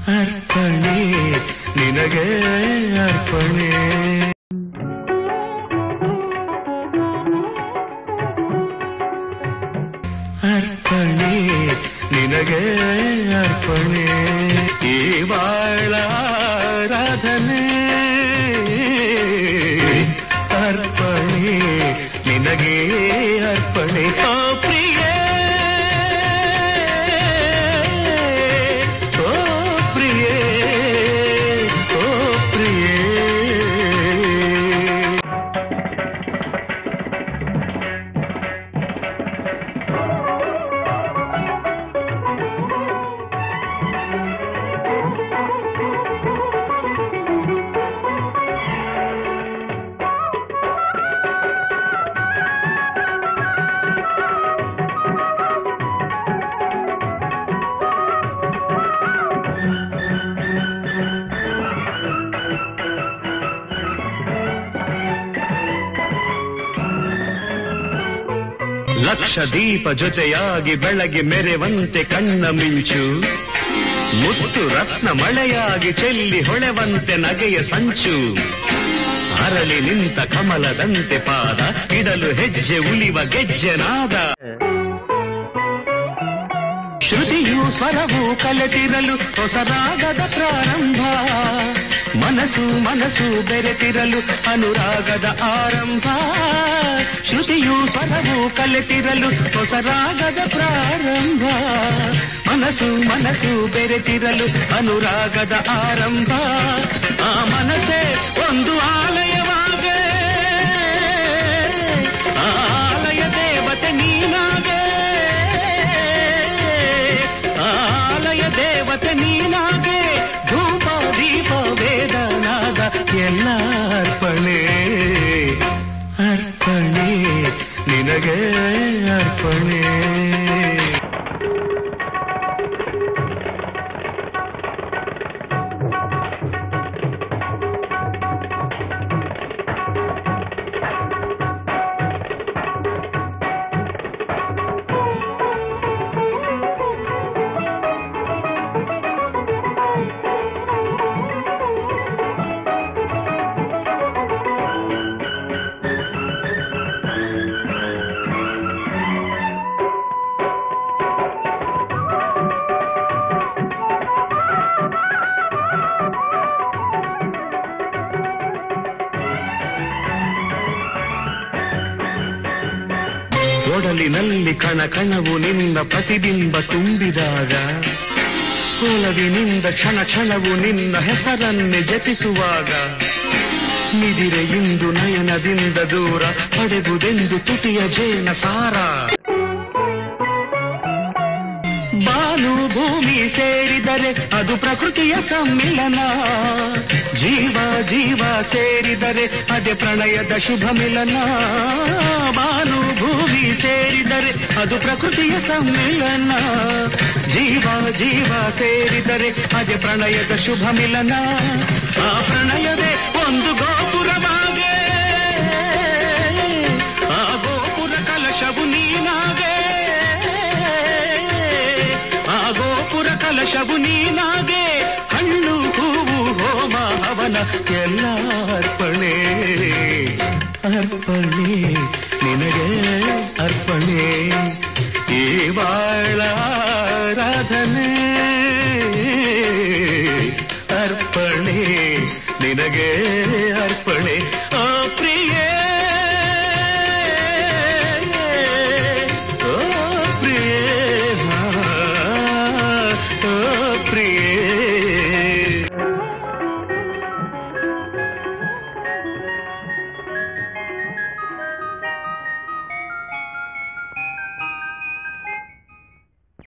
ಅರ್ಪಣೆ ನಿನಗೆ ಅರ್ಪಣೆ ಅರ್ಪಣೆ ನಿನಗೆ ಅರ್ಪಣೆ ಈ ಬಾಳ ಆರಾಧನೆ ಅರ್ಪಣೆ ನಿನಗೆ ಅರ್ಪಣೆ ಓ ಪ್ರಿಯೇ ಓ ಪ್ರಿಯೇ ಓ ಪ್ರಿಯೇ ಲಕ್ಷ ದೀಪ ಜೊತೆಯಾಗಿ ಬೆಳಗ್ಗೆ ಮೆರೆವಂತೆ ಕಣ್ಣ ಮಿಂಚು ಮುತ್ತು ರತ್ನ ಮಳೆಯಾಗಿ ಚೆಲ್ಲಿ ಹೊಳೆವಂತೆ ನಗೆಯ ಸಂಚು ಅರಳಿ ನಿಂತ ಕಮಲದಂತೆ ಪಾದ ಇಡಲು ಹೆಜ್ಜೆ ಉಲಿವ ಗೆಜ್ಜೆ ನಾದ ಶ್ರುತಿಯು ಸ್ವರವು ಕಲೆತಿರಲು ಹೊಸ ರಾಗದ ಪ್ರಾರಂಭ ಮನಸ್ಸು ಮನಸ್ಸು ಬೆರೆತಿರಲು ಅನುರಾಗದ ಆರಂಭ ಶ್ರುತಿಯು ಸ್ವರವು ಕಲೆತಿರಲು ಹೊಸ ರಾಗದ ಪ್ರಾರಂಭ ಮನಸ್ಸು ಮನಸ್ಸು ಬೆರೆತಿರಲು ಅನುರಾಗದ ಆರಂಭ ಆ ಮನಸ್ಸೇ ಒಂದು ಆಲಯವಾಗೆ ಆ ಆಲಯ ದೇವತೆ ನೀನಾಗೆ ಆಲಯ ದೇವತೆ ನೀನಾಗೆ ಧೂಪ ದೀಪ ವೇದನಾದ ಎಲ್ಲ ಅರ್ಪಣೆ ಅರ್ಪಣೆ ನಿನಗೆ ಅರ್ಪಣೆ ಒಡಲಿನಲ್ಲಿ ಕಣ ಕಣವು ನಿನ್ನ ಪ್ರತಿಬಿಂಬ ತುಂಬಿದಾಗ ಕೋಲವಿನಿಂದ ಕ್ಷಣ ಕ್ಷಣವು ನಿನ್ನ ಹೆಸರನ್ನೇ ಜಪಿಸುವಾಗ ನಿದಿರೆ ಇಂದು ನಯನದಿಂದ ದೂರ ಪಡೆದುದೆಂದು ತುಟಿಯ ಜೇನ ಸಾರ ಬಾನು ಭೂಮಿ ಸೇರಿದರೆ ಅದು ಪ್ರಕೃತಿಯ ಸಮ್ಮಿಲನ ಜೀವ ಜೀವ ಸೇರಿದರೆ ಅದೇ ಪ್ರಣಯದ ಶುಭ ಮಿಲನ ಬಾನು ಭೂಮಿ ಸೇರಿದರೆ ಅದು ಪ್ರಕೃತಿಯ ಸಮ್ಮಿಲನ ಜೀವ ಜೀವ ಸೇರಿದರೆ ಅದೇ ಪ್ರಣಯದ ಶುಭ ಮಿಲನ ಆ ಪ್ರಣಯವೇ ಒಂದು ಗೋಪುರವಾಗೆ ಆ ಗೋಪುರ ಕಲಶವು ನೀನಾಗೆ ಆ ಗೋಪುರ ಕಲಶವು ನೀನಾಗೆ ಹಣ್ಣು ಹೂವು ಹೋಮ ಹವನ ಎಲ್ಲ ಅರ್ಪಣೆ ಅರ್ಪಣೆ ನಿನಗೆ ಅರ್ಪಣೆ ಈ ಬಾಳ ಆರಾಧನೆ ಅರ್ಪಣೆ ನಿನಗೆ ಅರ್ಪಣೆ